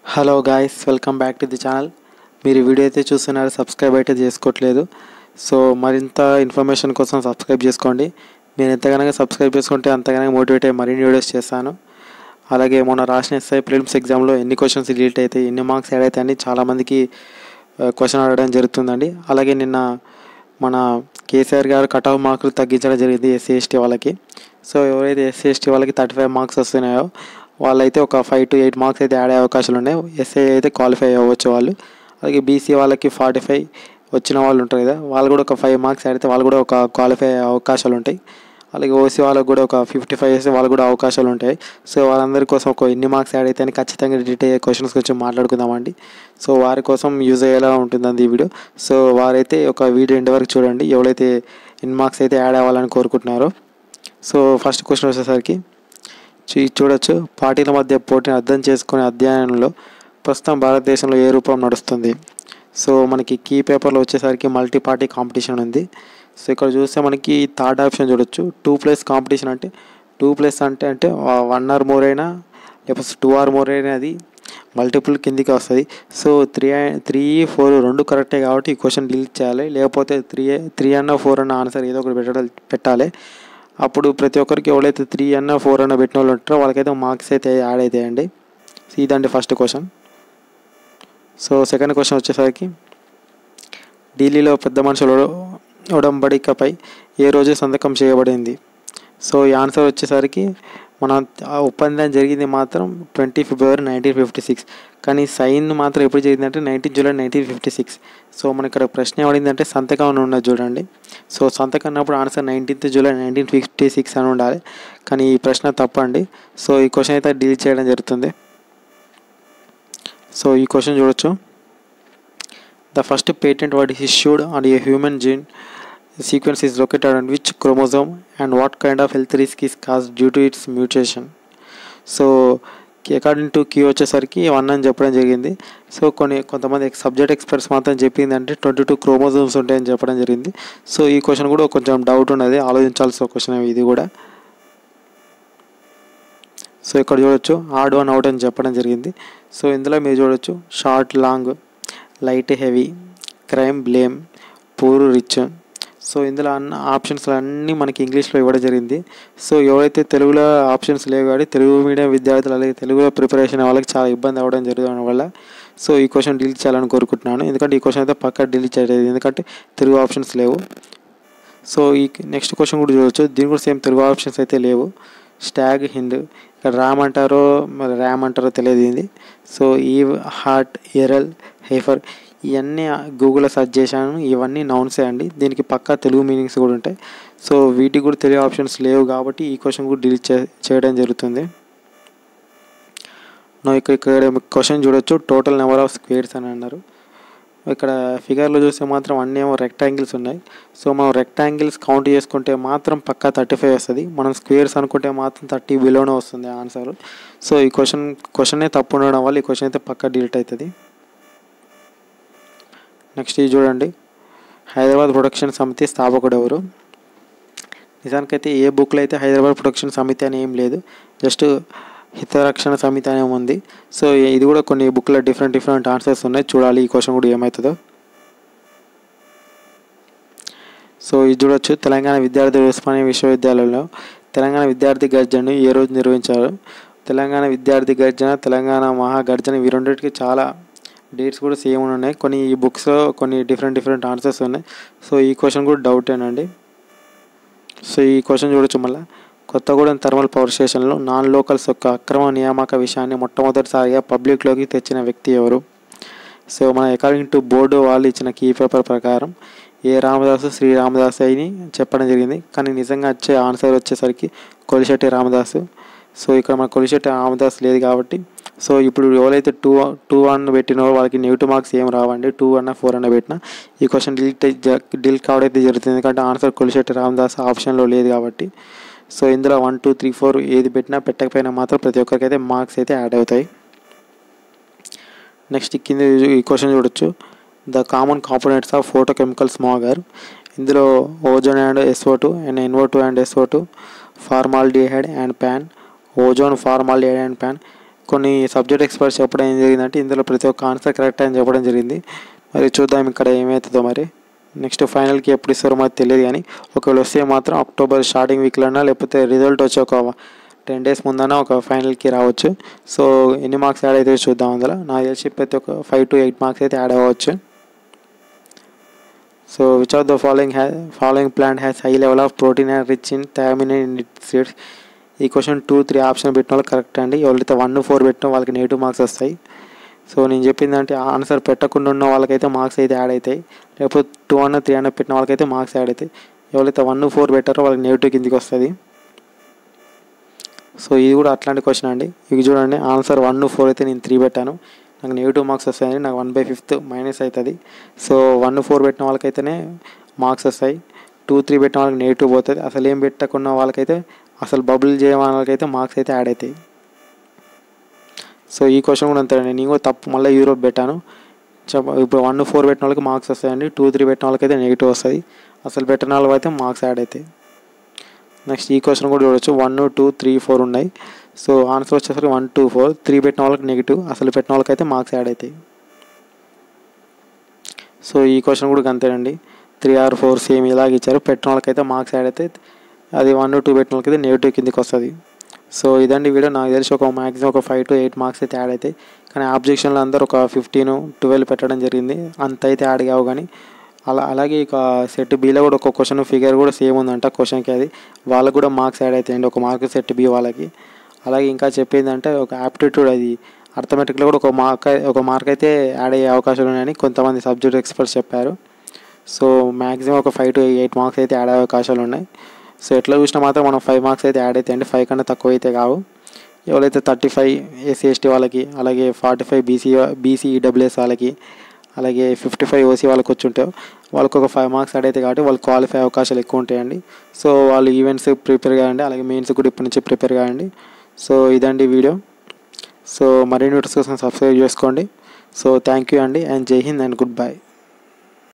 hello guys welcome back to the channel మీరు ఈ video అయితే చూస్తున్నారు సబ్స్క్రైబ్ అయితే చేసుకోవట్లేదు సో మరింత ఇన్ఫర్మేషన్ కోసం సబ్స్క్రైబ్ చేసుకోండి మీరు ఎంతగానో సబ్స్క్రైబ్ చేసుకుంటే అంతగానో మోటివేట్ అయ్యి మరిన్ని వీడియోస్ చేస్తాను అలాగే మొన్న రాసిన ఎస్ఐ ప్రిలిమ్స్ ఎగ్జామ్లో ఎన్ని క్వశ్చన్స్ డిలీట్ అయితే ఎన్ని మార్క్స్ యాడ్ అవుతాయని చాలామందికి క్వశ్చన్ అడగడం జరుగుతుందండి అలాగే నిన్న మన కేసీఆర్ గారు కట్ ఆఫ్ మార్కులు తగ్గించడం జరిగింది ఎస్సీ ఎస్టీ వాళ్ళకి సో ఎవరైతే ఎస్సీ ఎస్టీ వాళ్ళకి థర్టీ ఫైవ్ మార్క్స్ వస్తున్నాయో వాళ్ళైతే ఒక ఫైవ్ టు ఎయిట్ మార్క్స్ అయితే యాడ్ అయ్యే అవకాశాలు ఉన్నాయి ఎస్ఏ అయితే క్వాలిఫై అవ్వచ్చు వాళ్ళు అలాగే బీసీ వాళ్ళకి ఫార్టీ ఫైవ్ వచ్చిన వాళ్ళు ఉంటారు కదా వాళ్ళు కూడా ఒక ఫైవ్ మార్క్స్ యాడ్ అయితే వాళ్ళు కూడా ఒక క్వాలిఫై అయ్యే అవకాశాలు ఉంటాయి అలాగే ఓసీ వాళ్ళకి కూడా ఒక ఫిఫ్టీ ఫైవ్ వేస్తే వాళ్ళకి కూడా అవకాశాలు ఉంటాయి సో వాళ్ళందరి కోసం ఒక ఎన్ని మార్క్స్ యాడ్ అయితే అని ఖచ్చితంగా డిలీట్ అయ్యే క్వశ్చన్స్ కొంచెం మాట్లాడుకుందామండి సో వారి కోసం యూజ్ అయ్యేలా ఉంటుందండి ఈ వీడియో సో వారైతే ఒక వీడియో ఎండ్ వరకు చూడండి ఎవరైతే ఎన్ని మార్క్స్ అయితే యాడ్ అవ్వాలని కోరుకుంటున్నారో సో ఫస్ట్ క్వశ్చన్ వచ్చేసరికి చూ- చూడొచ్చు పార్టీల మధ్య పోటీని అర్థం చేసుకునే అధ్యయనంలో ప్రస్తుతం భారతదేశంలో ఏ రూపం నడుస్తుంది సో మనకి కీ పేపర్లో వచ్చేసరికి మల్టీ పార్టీ కాంపిటీషన్ ఉంది సో ఇక్కడ చూస్తే మనకి థర్డ్ ఆప్షన్ చూడొచ్చు టూ ప్లస్ కాంపిటీషన్ అంటే టూ ప్లస్ అంటే అంటే వన్ ఆర్ మోర్ అయినా లేకపోతే టూ ఆర్ మోర్ అయినా అది మల్టిపుల్ కిందికి వస్తుంది సో త్రీ త్రీ ఫోర్ రెండు కరెక్టే కాబట్టి ఈ క్వశ్చన్ డిలీట్ చేయాలి లేకపోతే త్రీ త్రీ అన్న ఫోర్ అన్న ఆన్సర్ ఏదో ఒకటి పెట్టాలి పెట్టాలి అప్పుడు ప్రతి ఒక్కరికి ఎవరైతే త్రీ అన్న ఫోర్ అన్న పెట్టిన వాళ్ళు ఉంటారో వాళ్ళకైతే మార్క్స్ అయితే యాడ్ అవుతాయండి సో ఇదండి first question so second question వచ్చేసరికి ఢిల్లీలో పెద్ద మనుషుల ఉడంబడికపై ఏ రోజు సంతకం చేయబడింది సో ఈ ఆన్సర్ వచ్చేసరికి మన ఆ ఒప్పందం జరిగింది మాత్రం twenty February nineteen fifty six కానీ సైన్ మాత్రం ఎప్పుడు జరిగిందంటే nineteen July nineteen fifty six so మన ఇక్కడ ప్రశ్న ఏమడిందంటే సంతకం అని ఉన్నది చూడండి సో సంతకం అన్నప్పుడు answer nineteenth July nineteen fifty six అని ఉండాలి కానీ ఈ ప్రశ్న తప్పండి సో ఈ క్వశ్చన్ అయితే డీల్ చేయడం జరుగుతుంది సో ఈ క్వశ్చన్ చూడొచ్చు the first patent what is issued on a human gene sequence is located on which chromosome and what kind of health risk is caused due to its mutation so according to Q వచ్చేసరికి one అని చెప్పడం జరిగింది so కొన్ని కొంతమంది subject experts మాత్రం చెప్పింది అంటే twenty two chromosomes ఉంటాయని చెప్పడం జరిగింది సో ఈ క్వశ్చన్ కూడా కొంచెం డౌట్ ఉన్నది ఆలోచించాల్సిన క్వశ్చన్ ఇది కూడా సో ఇక్కడ చూడొచ్చు ఆడ్ వన్ అవుట్ అని చెప్పడం జరిగింది సో ఇందులో మీరు చూడొచ్చు short long light heavy crime blame poor rich so ఇందులో అన్న ఆప్షన్స్ అన్నీ మనకి ఇంగ్లీష్లో ఇవ్వడం జరిగింది సో ఎవరైతే తెలుగులో ఆప్షన్స్ లేవు కాబట్టి తెలుగు మీడియం విద్యార్థులు అలాగే తెలుగులో ప్రిపరేషన్ వాళ్ళకి చాలా ఇబ్బంది అవ్వడం జరగడం వల్ల సో ఈ క్వశ్చన్ డిలీట్ చేయాలని కోరుకుంటున్నాను ఎందుకంటే ఈ క్వశ్చన్ అయితే పక్కా డిలీట్ చేయలేదు ఎందుకంటే తెలుగు ఆప్షన్స్ లేవు సో ఈ నెక్స్ట్ క్వశ్చన్ కూడా చూడవచ్చు దీని కూడా సేమ్ తెలుగు ఆప్షన్స్ అయితే లేవు స్టాగ్ హింద్ ఇక్కడ రామ్ అంటారో మరి ర్యామ్ అంటారో తెలియదు ఇది సో ఈ హార్ట్ ఎరల్ హేఫర్ ఇవన్నీ గూగుల్లో సెర్చ్ చేశాను ఇవన్నీ నౌన్సే అండి దీనికి పక్కా తెలుగు మీనింగ్స్ కూడా ఉంటాయి సో వీటికి కూడా తెలుగు ఆప్షన్స్ లేవు కాబట్టి ఈ క్వశ్చన్ కూడా డిలీట్ చే చేయడం జరుగుతుంది నో ఇక్కడ ఇక్కడ క్వశ్చన్ చూడొచ్చు టోటల్ నెంబర్ ఆఫ్ స్క్వేర్స్ అని అన్నారు ఇక్కడ ఫిగర్లో చూస్తే మాత్రం అన్నీ ఏమో రెక్టాంగిల్స్ ఉన్నాయి సో మనం రెక్టాంగిల్స్ కౌంట్ చేసుకుంటే మాత్రం పక్కా థర్టీ ఫైవ్ వస్తుంది మనం స్క్వేర్స్ అనుకుంటే మాత్రం థర్టీ బిలోనే వస్తుంది ఆన్సర్ సో ఈ క్వశ్చన్ క్వశ్చనే తప్పు ఉండడం వల్ల ఈ క్వశ్చన్ అయితే పక్కా డిలీట్ అవుతుంది నెక్స్ట్ ఇది చూడండి హైదరాబాద్ ప్రొడక్షన్ సమితి స్థాపకుడు ఎవరు నిజానికైతే ఏ బుక్లో అయితే హైదరాబాద్ ప్రొడక్షన్ సమితి అని ఏం లేదు జస్ట్ హితరక్షణ సమితి అనే ఉంది సో ఇది కూడా కొన్ని బుక్లో డిఫరెంట్ డిఫరెంట్ ఆన్సర్స్ ఉన్నాయి చూడాలి ఈ క్వశ్చన్ కూడా ఏమవుతుందో సో ఇది చూడొచ్చు తెలంగాణ విద్యార్థి ఉస్మానియా విశ్వవిద్యాలయంలో తెలంగాణ విద్యార్థి గర్జనను ఏ రోజు నిర్వహించారు తెలంగాణ విద్యార్థి గర్జన తెలంగాణ మహాగర్జన ఇవి రెండింటికి చాలా డేట్స్ కూడా సేమ్ ఉన్నాయి కొన్ని ఈ బుక్స్లో కొన్ని డిఫరెంట్ డిఫరెంట్ ఆన్సర్స్ ఉన్నాయి సో ఈ క్వశ్చన్ కూడా డౌటేనండి సో ఈ క్వశ్చన్ చూడొచ్చు మళ్ళీ కొత్తగూడెం థర్మల్ పవర్ స్టేషన్లో నాన్ లోకల్స్ యొక్క అక్రమ నియామక విషయాన్ని మొట్టమొదటిసారిగా పబ్లిక్లోకి తెచ్చిన వ్యక్తి ఎవరు సో మన అకార్డింగ్ టు బోర్డు వాళ్ళు ఇచ్చిన కీ పేపర్ ప్రకారం ఏ రామదాసు శ్రీ రామదాసు అని చెప్పడం జరిగింది కానీ నిజంగా వచ్చే ఆన్సర్ వచ్చేసరికి కొలిశెట్టి రామదాసు సో ఇక్కడ మన కొలిశెట్టి రామదాస్ లేదు కాబట్టి సో ఇప్పుడు ఎవరైతే టూ టూ వన్ పెట్టినో వాళ్ళకి నెగిటివ్ మార్క్స్ ఏం రావండి టూ అన్న ఫోర్ అన్న పెట్టినా ఈ క్వశ్చన్ డిలీట్ డిలీట్ కావడైతే జరుగుతుంది ఎందుకంటే ఆన్సర్ కొలిశెట్టి రామదాస్ ఆప్షన్లో లేదు కాబట్టి సో ఇందులో వన్ టూ త్రీ ఫోర్ ఏది పెట్టినా పెట్టకపోయినా మాత్రం ప్రతి ఒక్కరికి అయితే మార్క్స్ అయితే యాడ్ అవుతాయి నెక్స్ట్ కింద ఈ క్వశ్చన్ చూడొచ్చు the common components of photochemical smog ఇందులో ozone and SO two and NO two and SO two formaldehyde and PAN ozone formaldehyde and PAN కొన్ని సబ్జెక్ట్ ఎక్స్పర్ట్స్ చెప్పడం ఏం జరిగిందంటే ఇందులో ప్రతి ఒక్క ఆన్సర్ కరెక్ట్ అని చెప్పడం జరిగింది మరి చూద్దాం ఇక్కడ ఏమవుతుందో మరి నెక్స్ట్ ఫైనల్కి ఎప్పుడు ఇస్తారో మాకు తెలియదు కానీ ఒకవేళ వస్తే మాత్రం అక్టోబర్ స్టార్టింగ్ వీక్లోనా లేకపోతే రిజల్ట్ వచ్చి ఒక టెన్ డేస్ ముందన ఒక ఫైనల్కి రావచ్చు సో ఎన్ని మార్క్స్ యాడ్ అయితే చూద్దాం అందులో నాకు తెలిసి ప్రతి ఒక్క ఫైవ్ టు ఎయిట్ మార్క్స్ అయితే యాడ్ అవ్వచ్చు so which of the following హ్యా following plant has high level of protein and rich in thiamine in seeds ఈ క్వశ్చన్ టూ త్రీ ఆప్షన్ పెట్టిన వాళ్ళకి కరెక్ట్ అండి ఎవరైతే వన్ ఫోర్ పెట్టిన వాళ్ళకి నెగిటివ్ మార్క్స్ వస్తాయి సో నేను చెప్పింది అంటే ఆన్సర్ పెట్టకుండా ఉన్న వాళ్ళకైతే మార్క్స్ అయితే యాడ్ అవుతాయి లేకపోతే టూ అన్న త్రీ అన్న పెట్టిన వాళ్ళకైతే మార్క్స్ యాడ్ అవుతాయి ఎవరైతే వన్ ఫోర్ పెట్టారో వాళ్ళకి నెగిటివ్ కిందికి వస్తుంది సో ఇది కూడా అట్లాంటి క్వశ్చన్ అండి ఇది చూడండి ఆన్సర్ వన్ ఫోర్ అయితే నేను త్రీ పెట్టాను నాకు నెగిటివ్ మార్క్స్ వస్తాయండి నాకు వన్ బై ఫిఫ్త్ మైనస్ అవుతుంది సో వన్ ఫోర్ పెట్టిన వాళ్ళకైతేనే మార్క్స్ వస్తాయి టూ త్రీ పెట్టిన వాళ్ళకి నెగిటివ్ పోతుంది అసలు ఏం పెట్టకుండా వాళ్ళకైతే అసలు బబుల్ చేయని వాళ్ళకైతే మార్క్స్ అయితే యాడ్ అవుతాయి సో ఈ క్వశ్చన్ కూడా అంతేనండి నేను కూడా తప్పు మళ్ళీ యూరోప్ పెట్టాను చెప్ప ఇప్పుడు వన్ ఫోర్ పెట్టిన వాళ్ళకి మార్క్స్ వస్తాయండి టూ త్రీ పెట్టిన వాళ్ళకైతే నెగిటివ్ వస్తుంది అసలు పెట్టిన వాళ్ళకి అయితే మార్క్స్ యాడ్ అవుతాయి నెక్స్ట్ ఈ క్వశ్చన్ కూడా చూడొచ్చు వన్ టూ త్రీ ఫోర్ ఉన్నాయి సో ఆన్సర్ వచ్చేసరికి వన్ టూ ఫోర్ త్రీ పెట్టిన వాళ్ళకి నెగిటివ్ అసలు పెట్టిన వాళ్ళకి అయితే మార్క్స్ యాడ్ అవుతాయి సో ఈ క్వశ్చన్ కూడా అంతేనండి త్రీ ఆర్ ఫోర్ సేమ్ ఇలాగ ఇచ్చారు పెట్టిన వాళ్ళకైతే మార్క్స్ యాడ్ అయితే అది వన్ టూ పెట్టిన వాళ్ళకైతే నెగిటివ్ కిందకి వస్తుంది సో ఇదండి వీడియో నాకు తెలిసి ఒక మ్యాక్సిమం ఒక ఫైవ్ టు ఎయిట్ మార్క్స్ అయితే యాడ్ అవుతాయి కానీ ఆబ్జెక్షన్లో అందరూ ఒక ఫిఫ్టీన్ ట్వెల్వ్ పెట్టడం జరిగింది అంత అయితే యాడ్ కావు కానీ అలా అలాగే ఇక సెట్ బీలో కూడా ఒక క్వశ్చన్ ఫిగర్ కూడా సేమ్ ఉందంట క్వశ్చన్కి అది వాళ్ళకు కూడా మార్క్స్ యాడ్ అవుతాయండి ఒక మార్క్ సెట్ బి వాళ్ళకి అలాగే ఇంకా చెప్పిందంటే ఒక యాప్టిట్యూడ్ అది అర్థమెటిక్లో కూడా ఒక మార్క్ ఒక మార్క్ అయితే యాడ్ అయ్యే అవకాశాలు ఉన్నాయని కొంతమంది సబ్జెక్ట్ ఎక్స్పర్ట్స్ చెప్పారు సో మ్యాక్సిమం ఒక ఫైవ్ టు ఎయిట్ మార్క్స్ అయితే యాడ్ అయ్యే అవకాశాలు ఉన్నాయి సో ఎట్లా చూసినా మాత్రం మనం ఫైవ్ మార్క్స్ అయితే యాడ్ అవుతాయండి ఫైవ్ కన్నా తక్కువ అయితే కావు ఎవరైతే థర్టీ ఫైవ్ ఎస్సీ ఎస్టీ వాళ్ళకి అలాగే forty five BC BC EWS వాళ్ళకి అలాగే ఫిఫ్టీ ఫైవ్ ఓసీ వాళ్ళకి వచ్చి ఉంటాయో వాళ్ళకి ఒక ఫైవ్ మార్క్స్ యాడ్ అయితే కాబట్టి వాళ్ళు క్వాలిఫై అవకాశాలు ఎక్కువ ఉంటాయండి సో వాళ్ళు ఈవెంట్స్ ప్రిపేర్ కావండి అలాగే మెయిన్స్ కూడా ఇప్పటి నుంచి ప్రిపేర్ కావండి సో ఇదండి వీడియో సో మరిన్ని వీడియోస్ కోసం సబ్స్క్రైబ్ చేసుకోండి సో థ్యాంక్ యూ అండి and Jai Hind and good bye